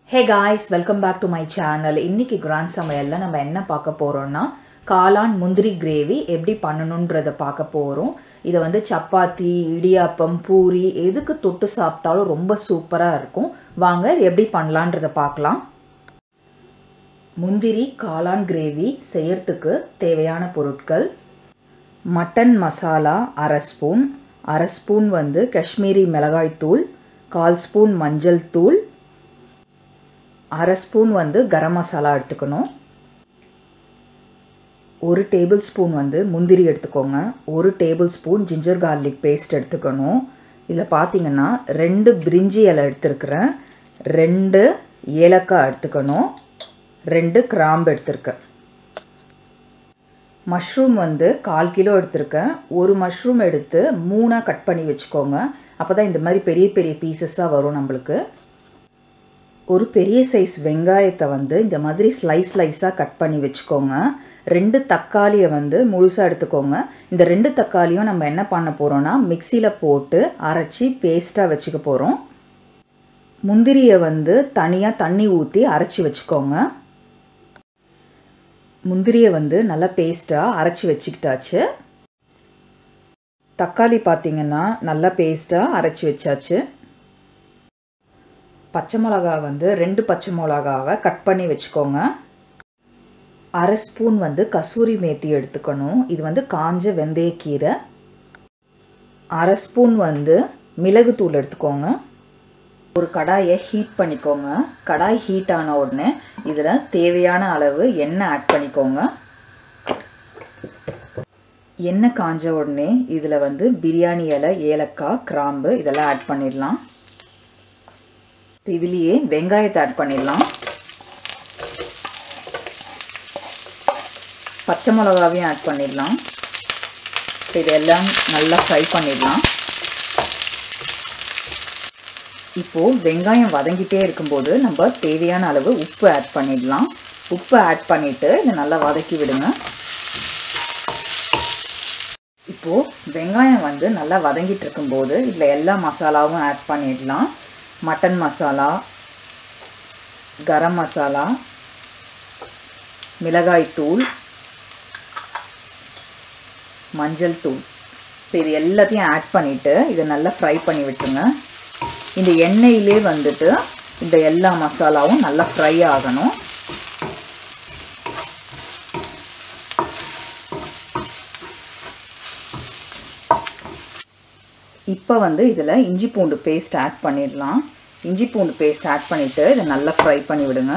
hey guys welcome back to my channel இன்னைக்கு grand சமையலில் நம்ம என்ன பார்க்க போகிறோம்னா காளான் முந்திரி கிரேவி எப்படி பண்ணணுன்றதை பார்க்க போகிறோம் இதை வந்து சப்பாத்தி இடியாப்பம் பூரி எதுக்கு தொட்டு சாப்பிட்டாலும் ரொம்ப சூப்பராக இருக்கும் வாங்க இது எப்படி பண்ணலான்றதை பார்க்கலாம் முந்திரி காளான் கிரேவி செய்யறதுக்கு தேவையான பொருட்கள் மட்டன் மசாலா அரை ஸ்பூன் அரை ஸ்பூன் வந்து காஷ்மீரி மிளகாய் தூள் கால் ஸ்பூன் மஞ்சள் தூள் அரை ஸ்பூன் வந்து கரம் மசாலா எடுத்துக்கணும் ஒரு டேபிள் ஸ்பூன் வந்து முந்திரி எடுத்துக்கோங்க ஒரு tablespoon ginger garlic paste எடுத்துக்கணும் இதில் பார்த்தீங்கன்னா ரெண்டு பிரிஞ்சி இலை எடுத்துருக்கிறேன் ரெண்டு ஏலக்காய் எடுத்துக்கணும் ரெண்டு கிராம்பு எடுத்திருக்கேன் மஷ்ரூம் வந்து கால் கிலோ எடுத்திருக்கேன் ஒரு மஷ்ரூம் எடுத்து மூணாக கட் பண்ணி வச்சுக்கோங்க அப்போ தான் இந்த மாதிரி பெரிய பெரிய பீசஸாக வரும் நம்மளுக்கு ஒரு பெரிய சைஸ் வெங்காயத்தை வந்து இந்த மாதிரி ஸ்லைஸ் ஸ்லைஸாக கட் பண்ணி வச்சுக்கோங்க ரெண்டு தக்காளியை வந்து முழுசாக எடுத்துக்கோங்க இந்த ரெண்டு தக்காளியும் நம்ம என்ன பண்ண போகிறோன்னா மிக்சியில் போட்டு அரைச்சி பேஸ்ட்டாக வச்சுக்க போகிறோம் முந்திரியை வந்து தனியாக தண்ணி ஊற்றி அரைச்சி வச்சுக்கோங்க முந்திரியை வந்து நல்லா பேஸ்ட்டாக அரைச்சி வச்சுக்கிட்டாச்சு தக்காளி பார்த்திங்கன்னா நல்லா பேஸ்ட்டாக அரைச்சி வச்சாச்சு பச்சை மிளகா வந்து ரெண்டு பச்சை மிளகாவை கட் பண்ணி வச்சுக்கோங்க அரை ஸ்பூன் வந்து கசூரி மேத்தி எடுத்துக்கணும் இது வந்து காஞ்ச வெந்தயக்கீரை அரை ஸ்பூன் வந்து மிளகுத்தூள் எடுத்துக்கோங்க ஒரு கடாயை ஹீட் பண்ணிக்கோங்க கடாய் ஹீட் ஆன உடனே இதில் தேவையான அளவு எண்ணெய் ஆட் பண்ணிக்கோங்க எண்ணெய் காஞ்ச உடனே இதில் வந்து பிரியாணி இலை ஏலக்காய் கிராம்பு இதெல்லாம் ஆட் பண்ணிடலாம் இதுலேயே வெங்காயத்தை ஆட் பண்ணிடலாம் பச்சை மிளகாவையும் ஆட் பண்ணிடலாம் இதெல்லாம் நல்லா ஃப்ரை பண்ணிடலாம் இப்போது வெங்காயம் வதங்கிட்டே இருக்கும்போது நம்ம தேவையான அளவு உப்பு ஆட் பண்ணிடலாம் உப்பு ஆட் பண்ணிவிட்டு இதை நல்லா வதக்கி விடுங்க இப்போது வெங்காயம் வந்து நல்லா வதங்கிட்டு இருக்கும்போது இதில் எல்லா மசாலாவும் ஆட் பண்ணிடலாம் மட்டன் மசாலா கரம் மசாலா மிளகாய் தூள் மஞ்சள் தூள் இப்போ இது எல்லாத்தையும் ஆட் பண்ணிவிட்டு இதை நல்லா ஃப்ரை பண்ணி விட்டுருங்க இந்த எண்ணெயிலே வந்துட்டு இந்த எல்லா மசாலாவும் நல்லா ஃப்ரை ஆகணும் இப்போ வந்து இதில் இஞ்சி பூண்டு பேஸ்ட் ஆட் பண்ணிடலாம் இஞ்சி பூண்டு பேஸ்ட் ஆட் பண்ணிவிட்டு இதை நல்லா ஃப்ரை பண்ணி விடுங்க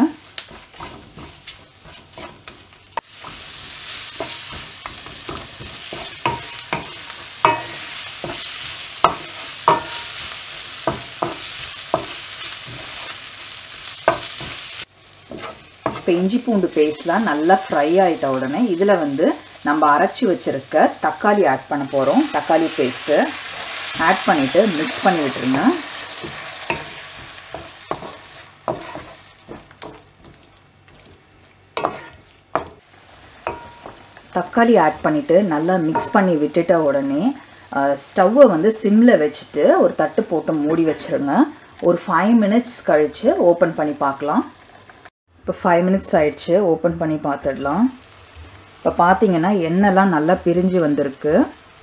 இப்போ இஞ்சி பூண்டு பேஸ்ட்லாம் நல்லா ஃப்ரை ஆகிட்ட உடனே இதில் வந்து நம்ம அரைச்சி வச்சுருக்க தக்காளி ஆட் பண்ண போகிறோம் தக்காளி பேஸ்ட்டு ஆட் பண்ணிவிட்டு மிக்ஸ் பண்ணி விட்டுருங்க தக்காளி ஆட் பண்ணிவிட்டு நல்லா மிக்ஸ் பண்ணி விட்டுட்ட உடனே ஸ்டவ்வை வந்து சிம்மில் வச்சுட்டு ஒரு தட்டு போட்டு மூடி வச்சுருங்க ஒரு ஃபைவ் மினிட்ஸ் கழித்து ஓப்பன் பண்ணி பார்க்கலாம் இப்போ ஃபைவ் மினிட்ஸ் ஆயிடுச்சு ஓப்பன் பண்ணி பார்த்துடலாம் இப்போ பார்த்தீங்கன்னா எண்ணெய்லாம் நல்லா பிரிஞ்சு வந்திருக்கு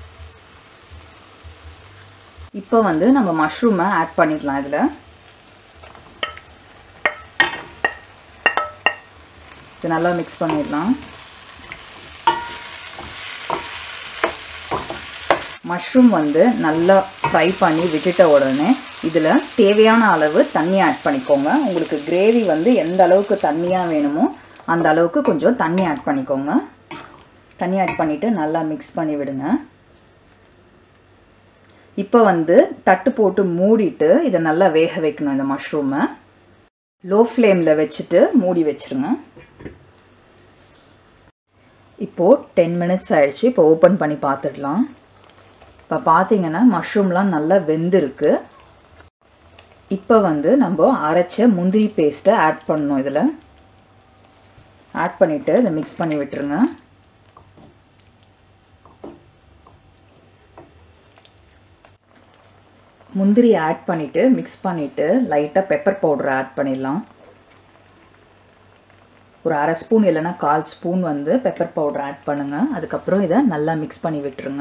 இப்போ வந்து நம்ம மஷ்ரூமை ஆட் பண்ணிக்கலாம் இதில் இது நல்லா மிக்ஸ் பண்ணிடலாம் மஷ்ரூம் வந்து நல்லா ஃப்ரை பண்ணி விட்டுட்ட உடனே இதில் தேவையான அளவு தண்ணி ஆட் பண்ணிக்கோங்க உங்களுக்கு கிரேவி வந்து எந்த அளவுக்கு தண்ணியாக வேணுமோ அந்த அளவுக்கு கொஞ்சம் தண்ணி ஆட் பண்ணிக்கோங்க தண்ணி ஆட் பண்ணிவிட்டு நல்லா மிக்ஸ் பண்ணி விடுங்க இப்போ வந்து தட்டு போட்டு மூடிட்டு இதை நல்லா வேக வைக்கணும் இந்த மஷ்ரூமை லோ ஃப்ளேமில் வச்சுட்டு மூடி வச்சுருங்க இப்போது டென் மினிட்ஸ் ஆயிடுச்சு இப்போ ஓப்பன் பண்ணி பார்த்துடலாம் இப்போ பார்த்தீங்கன்னா மஷ்ரூம்லாம் நல்லா வெந்திருக்கு இப்போ வந்து நம்ம அரைச்ச முந்திரி பேஸ்ட்டை ஆட் பண்ணணும் இதில் ஆட் பண்ணிவிட்டு இதை மிக்ஸ் பண்ணி விட்டுருங்க முந்திரி ஆட் பண்ணிவிட்டு மிக்ஸ் பண்ணிவிட்டு லைட்டாக பெப்பர் பவுடர் ஆட் பண்ணிடலாம் ஒரு அரை ஸ்பூன் இல்லைன்னா கால் ஸ்பூன் வந்து பெப்பர் பவுடர் ஆட் பண்ணுங்கள் அதுக்கப்புறம் இதை நல்லா மிக்ஸ் பண்ணி விட்டுருங்க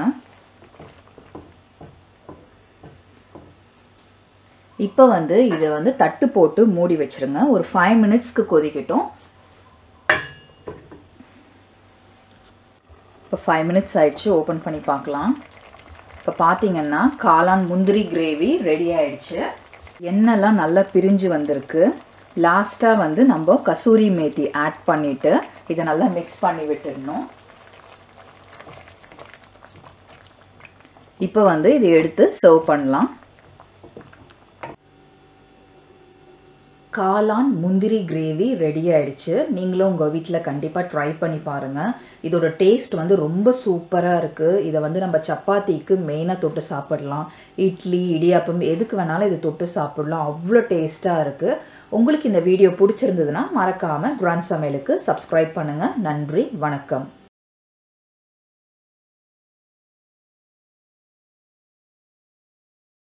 இப்போ வந்து இதை வந்து தட்டு போட்டு மூடி வச்சுருங்க ஒரு ஃபைவ் மினிட்ஸ்க்கு கொதிக்கட்டும் இப்போ ஃபைவ் மினிட்ஸ் ஆயிடுச்சு ஓப்பன் பண்ணி பார்க்கலாம் இப்போ பார்த்தீங்கன்னா காளான் முந்திரி கிரேவி ரெடி ஆயிடுச்சு எண்ணெய்லாம் நல்லா பிரிஞ்சு வந்திருக்கு லாஸ்ட்டாக வந்து நம்ம கசூரி மேத்தி ஆட் பண்ணிவிட்டு இதை நல்லா மிக்ஸ் பண்ணி விட்டுடணும் இப்போ வந்து இதை எடுத்து சர்வ் பண்ணலாம் காளான் முந்திரி கிரேவி ரெடி ஆயிடுச்சு நீங்களும் உங்கள் வீட்டில் கண்டிப்பாக ட்ரை பண்ணி பாருங்கள் இதோட டேஸ்ட் வந்து ரொம்ப சூப்பராக இருக்குது இதை வந்து நம்ம சப்பாத்திக்கு மெயினாக தொட்டு சாப்பிடலாம் இட்லி இடியாப்பம் எதுக்கு வேணாலும் இது தொட்டு சாப்பிடலாம் அவ்வளோ டேஸ்ட்டாக இருக்குது உங்களுக்கு இந்த வீடியோ பிடிச்சிருந்ததுன்னா மறக்காமல் கிராண்ட் சமையலுக்கு சப்ஸ்கிரைப் பண்ணுங்கள் நன்றி வணக்கம்